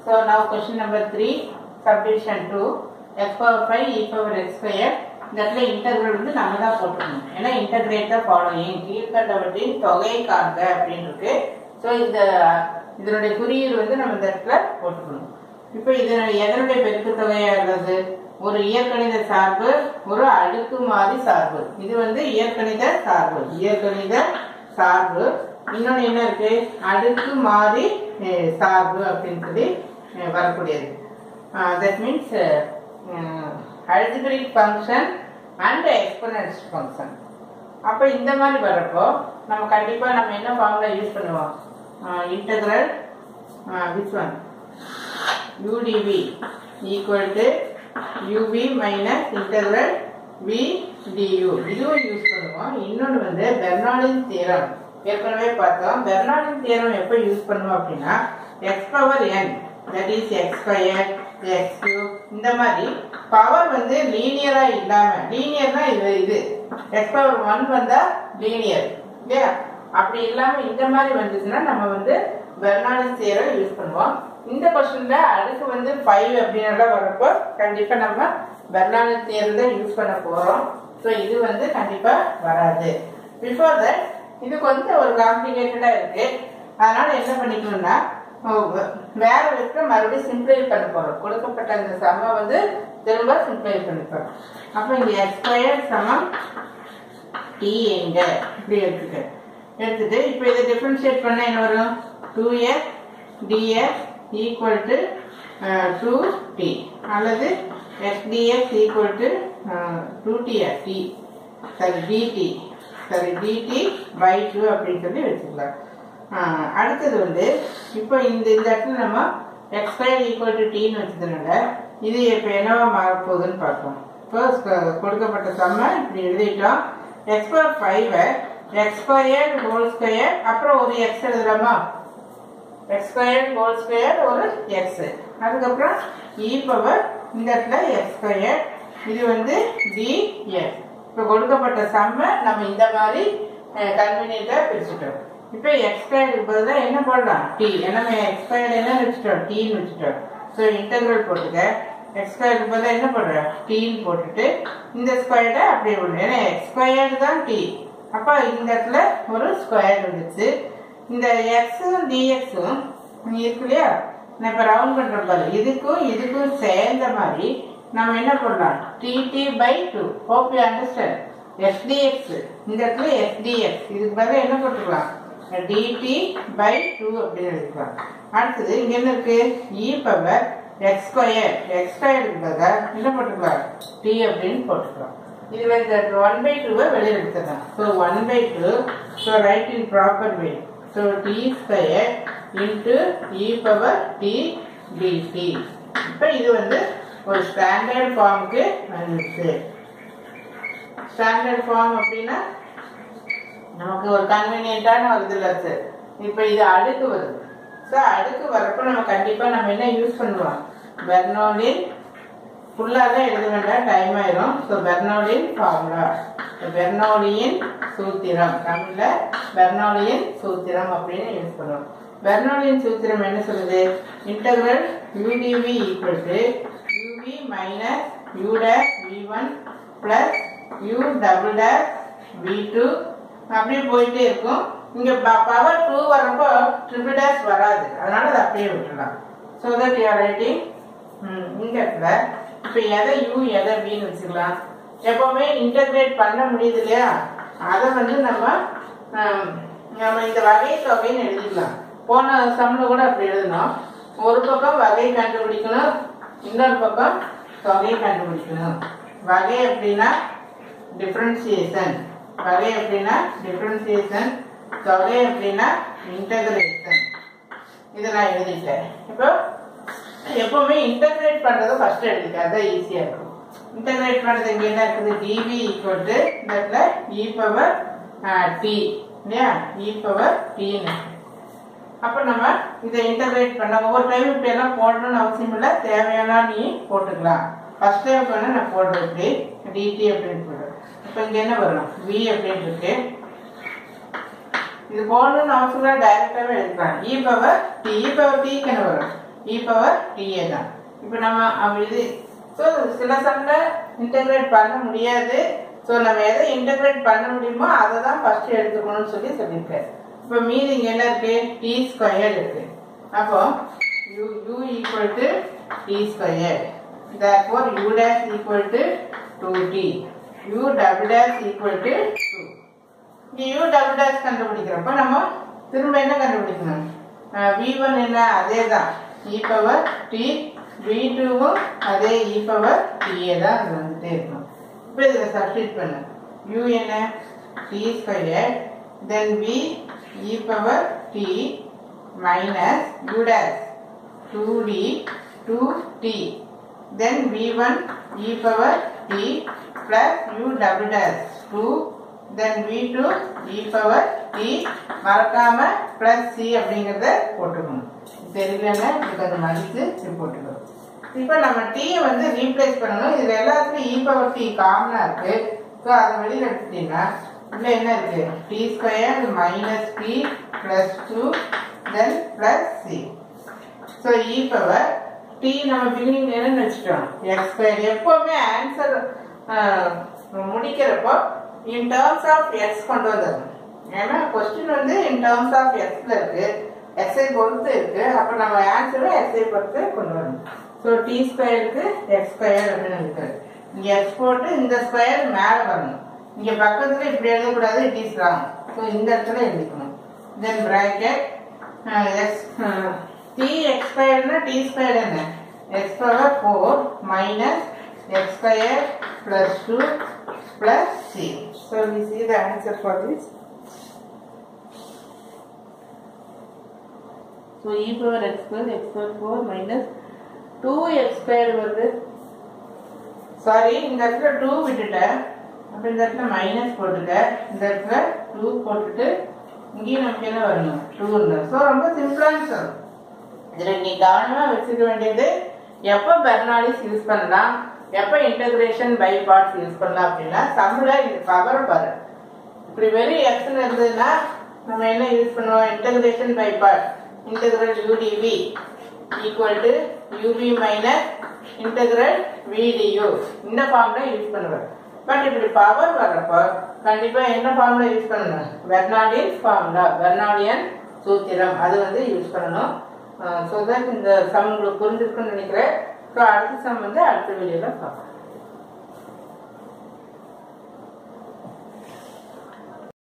So now question number 3, subdivision 2, x power 5 e power x square. இந்த இடத்துல integral வந்து நம்ம தான் போட்டுக்கணும் ஏன்னா இன்டகிரேட் தான் ஃபாலோயிங் கீழ்கண்டவற்றின் தொகை காண்க அப்படின்னு இருக்கு ஸோ இந்த இதனுடைய குறியீடு வந்து நம்ம இந்த இடத்துல போட்டுக்கணும் இப்போ இது எதனுடைய பெருக்கு தொகையா உள்ளது ஒரு இயற்கணித சார்பு ஒரு அடுக்கு மாறி சார்பு இது வந்து இயற்கணித சார்பு இயற்கணித சார்பு இன்னொன்று என்ன இருக்கு அடுக்கு மாறி அஹ், சார்பு அப்படின்னு சொல்லி அஹ், வரக்கூடியது that means algebraic function and exponential function அப்போ இந்த மாதிரி வரப்போ நம்ம கண்டிப்பாக நம்ம என்ன ஃபார்முலா யூஸ் பண்ணுவோம் integral which one udv equal to uv minus integral v du இதுவும் யூஸ் பண்ணுவோம் இன்னொன்று வந்து பெர்னாலின் தியரம் ஏற்கனவே பார்த்தோம் பெர்னாலின் தியரம் எப்போ யூஸ் பண்ணுவோம் அப்படின்னா x power n that is x square x cube இந்த மாதிரி பவர் வந்து லீனியரா இல்லாம லீனியர்னா இது இது எக்ஸ் பவர் ஒன் வந்தா லீனியர் இல்லையா அப்படி இல்லாம இந்த மாதிரி வந்துச்சுன்னா நம்ம வந்து பெர்னாலின் தியரம் யூஸ் பண்ணுவோம் இந்த கொஸ்டின்ல அடுத்து வந்து ஃபைவ் அப்படின்னு வரப்போ கண்டிப்பா நம்ம பெர்னாலின் தியரம் தான் யூஸ் பண்ண போறோம் ஸோ இது வந்து கண்டிப்பா வராது பிஃபோர் தட் இது கொஞ்சம் ஒரு காம்ப்ளிகேட்டடா இருக்கு அதனால என்ன பண்ணிக்கணும்னா ஓ, வே- வேற விதத்துல மறுபடியும் சிம்பிளை பண்ண போறோம் கொடுக்கப்பட்ட இந்த சம வந்து திரும்ப சிம்பிளை பண்ண போறோம் அப்ப இங்க எக்ஸ் ஸ்கொயர் சமம் டி எங்க இப்படி எடுத்துக்க எடுத்துட்டு இப்போ இதை டிஃபரன்ஷியேட் பண்ண என்ன வரும் two x dx equal to two t அல்லது x dx equal to two t t சரி டிடி சரி டிடி பை டூ அப்படின்னு சொல்லி வச்சுக்கலாம் ஆஹ் அடுத்தது வந்து இப்போ இந்த இந்த இடத்துல நம்ம எக்ஸ் ஸ்கொயர் ஈக்குவல் டு டின்னு வச்சதுனால இது இப்போ என்னவா மாறப்போகுதுன்னு பார்ப்போம் ஃபர்ஸ்ட் கொடுக்கப்பட்ட சம்ம இப்படி எழுதிட்டோம் x power five x square whole square அப்புறம் ஒரு எக்ஸ் எழுதுலாமா எக்ஸ் ஸ்கொயர் ஹோல் ஸ்கொயர் ஒரு எக்ஸ் அதுக்கப்புறம் இ பவர் இந்த இடத்துல எக்ஸ் ஸ்கொயர் இது வந்து டி எக்ஸ் இப்போ கொடுக்கப்பட்ட சம்ம நம்ம இந்த மாதிரி கன்வீனியண்ட்டாக பிரிச்சுட்டோம் இப்போ எக்ஸ் ஸ்கொயருக்கு பதிலாக என்ன போடலாம் டி ஏன்னா நம்ம எக்ஸ் ஸ்கொயர் என்ன வச்சுட்டோம் டீன்னு வச்சுட்டோம் ஸோ இன்டெக்ரல் போட்டுக்க எக்ஸ் ஸ்கொயருக்கு பதிலாக என்ன போடுற டீன்னு போட்டுட்டு இந்த ஸ்கொயரை அப்படியே விடணும் ஏன்னா எக்ஸ் ஸ்கொயர் தான் டி அப்போ இந்த இடத்துல ஒரு ஸ்கொயர் வந்துச்சு இந்த எக்ஸும் டிஎக்ஸும் இருக்கு இல்லையா நான் இப்போ ரவுண்ட் பண்ணுறேன் பாரு இதுக்கும் இதுக்கும் சேர்ந்த மாதிரி நம்ம என்ன பண்ணலாம் dt by two hope you understand எஸ்டிஎக்ஸ் இந்த இடத்துல எஸ்டிஎக்ஸ் இதுக்கு பதிலாக என்ன போட்டுக்கலாம் டிடி பை டூ அப்படின்னு எழுதிக்கலாம் அடுத்தது இங்க என்ன இருக்கு e power x square x ஸ்கொயருக்கு பதிலாக என்ன போட்டுக்கலாம் டி அப்படின்னு போட்டுக்கலாம் இதுல இந்த ஒன் பை டூவை வெளியில் எடுத்துக்கலாம் so one by two so right in proper way so t square into e power t dt இப்போ இது வந்து ஒரு ஸ்டாண்டர்ட் ஃபார்முக்கு வந்துச்சு ஸ்டாண்டர்ட் ஃபார்ம் அப்படின்னா நமக்கு ஒரு கன்வீனியன்ட்டான ஒரு இதில் சார் இப்போ இது அடுக்கு வருது ஸோ அடுக்கு வரப்போ நம்ம கண்டிப்பாக நம்ம என்ன யூஸ் பண்ணுவோம் பெர்னோலின் ஃபுல்லாக தான் எழுத வேண்டாம் டைம் ஆயிரும் ஸோ பெர்னோலின் ஃபார்முலா பெர்னோலியின் சூத்திரம் தமிழில் பெர்னோலியின் சூத்திரம் அப்படின்னு யூஸ் பண்ணுவோம் பெர்னோலியின் சூத்திரம் என்ன சொல்லுது integral udv equal to uv minus u dash v one plus u double dash v two அப்படியே போயிட்டே இருக்கும் இங்க பவர் டூ வரப்போ ட்ரிபிள் டேஷ் வராது அதனால அதை அப்படியே விட்டுலாம் ஸோ தட் யூஆர் ரைட்டிங் இந்த இடத்துல இப்போ எதை யூ எதை வின்னு வச்சுக்கலாம் எப்பவுமே இன்டகிரேட் பண்ண முடியுது இல்லையா அதை வந்து நம்ம ஹம், நம்ம இந்த வகை தொகைன்னு எழுதிக்கலாம் போன சம்ல கூட அப்படி எழுதணும் ஒரு பக்கம் வகை கண்டுபிடிக்கணும் இன்னொரு பக்கம் தொகை கண்டுபிடிக்கணும் வகை அப்படின்னா டிஃபரன்சியேஷன் வகை அப்படின்னா டிஃபரன்சியேஷன் தொகை அப்படின்னா இன்டகிரேஷன் இதை நான் எழுதிட்டேன் இப்போ எப்பவுமே இன்டகிரேட் பண்றது ஃபர்ஸ்ட் எழுதிக்க அதான் ஈஸியா இருக்கும் இன்டகிரேட் பண்றது இங்க என்ன இருக்குது டிவி ஈக்குவல் டு இந்த இடத்துல இ பவர் டி இல்லையா இ பவர் டின்னு அப்ப நம்ம இதை இன்டகிரேட் பண்ண ஒவ்வொரு டைம் இப்படி எல்லாம் போடணும்னு அவசியம் இல்லை தேவையானா நீ போட்டுக்கலாம் ஃபர்ஸ்ட் டைம் பண்ண நான் போடுறேன் இப்படி டிடி அப்படின்னு போடுறேன் இப்போ இங்க என்ன வரும் வி அப்படின்னு இருக்கு இது போடணும்னு அவசரம் டைரக்டாவே எழுதிக்கலாம் e power t e power டிக்கு என்ன வரும் இ பவர் டிஏ தான் இப்போ நம்ம அவ இது ஸோ சில சம்மில் இன்டகிரேட் பண்ண முடியாது ஸோ நம்ம எதை இன்டகிரேட் பண்ண முடியுமோ அதை தான் ஃபர்ஸ்ட் எடுத்துக்கணும்னு சொல்லி சொல்லியிருக்காரு இப்போ மீதி இங்கே என்ன இருக்கு டி ஸ்கொயர் இருக்கு அப்போ u u equal to t square therefore u dash equal to 2t u double dash equal to 2 இங்கே u double dash கண்டுபிடிக்கிறப்ப நம்ம திரும்ப என்ன கண்டுபிடிக்கணும் v1 என்ன அதே தான் e பவர் t v2வும் அதே e பவர் ta தான் அது வந்துட்டே இருக்கும் இப்போ இதில் சப்ஸ்டிட் பண்ணு u என்ன t square then v e power t minus u dash 2d 2t then v1 e power t plus u double dash 2 then v2 e power t மறக்காம plus c அப்படிங்கறத போட்டுக்கணும் தெரியலன்னா இதுக்கு அந்த மதிப்பு இது போட்டுக்கணும் இப்போ நம்ம t வந்து ரீப்ளேஸ் பண்ணணும் இதுல எல்லாத்துலயும் e power t காமனா இருக்கு ஸோ அதை வெளியில எடுத்துட்டீங்கன்னா உள்ள என்ன இருக்கு t square minus t plus two then plus c so e power t நம்ம பிகினிங் என்னன்னு வச்சுட்டோம் எக்ஸ் ஸ்கொயர் எப்போவுமே ஆன்சர் முடிக்கிறப்போ இன் டேர்ம்ஸ் ஆஃப் எக்ஸ் கொண்டு வந்துடணும் ஏன்னா கொஸ்டின் வந்து இன் டேர்ம்ஸ் ஆஃப் எக்ஸ்ல இருக்கு எக்ஸை பொறுத்து இருக்கு அப்போ நம்ம ஆன்சரும் எக்ஸை பொறுத்து கொண்டு வரணும் ஸோ டி ஸ்கொயருக்கு எக்ஸ் ஸ்கொயர் அப்படின்னு இருக்கு இங்கே எக்ஸ் போட்டு இந்த ஸ்கொயர் மேலே வரணும் இங்கே பக்கத்தில் இப்படி எழுதக்கூடாது இட் இஸ் ராங் ஸோ இந்த இடத்துல எழுதிக்கணும் then bracket x t x ஸ்கொயர்னா டி ஸ்கொயர் என்ன x power four minus x square plus two plus c so we see the answer for this so e power x square x power four minus two x square வருது sorry இந்த இடத்துல two விட்டுட்டேன் அப்போ இந்த இடத்துல minus போட்டுட்டேன் இந்த இடத்துல டூ போட்டுட்டு இங்கேயும் நமக்கு என்ன வரணும் டூன்னு ஸோ ரொம்ப சிம்பிளான சார் இதில் நீ கவனமாக வச்சுக்க வேண்டியது எப்போ பெர்னாலிஸ் யூஸ் பண்ணலாம் எப்போ இன்டகிரேஷன் பை பார்ட்ஸ் யூஸ் பண்ணலாம் அப்படின்னா தமிழில் இது பவர் பாரு இப்படி வெறும் எக்ஸ்னு இருந்ததுன்னா நம்ம என்ன யூஸ் பண்ணுவோம் integration by part integral udv equal to uv minus integral vdu இந்த ஃபார்ம்ல யூஸ் பண்ணுவேன் பட் இப்படி பவர் வர்றப்போ கண்டிப்பா என்ன ஃபார்முலா யூஸ் பண்ணணும் பெர்னாலியன் ஃபார்முலா பெர்னாலியன் சூத்திரம் அது வந்து யூஸ் பண்ணணும் ஸோ தட் இந்த சம் உங்களுக்கு புரிஞ்சிருக்குன்னு நினைக்கிறேன் ஸோ அடுத்த சம் வந்து அடுத்த வீடியோவில் பார்க்கலாம்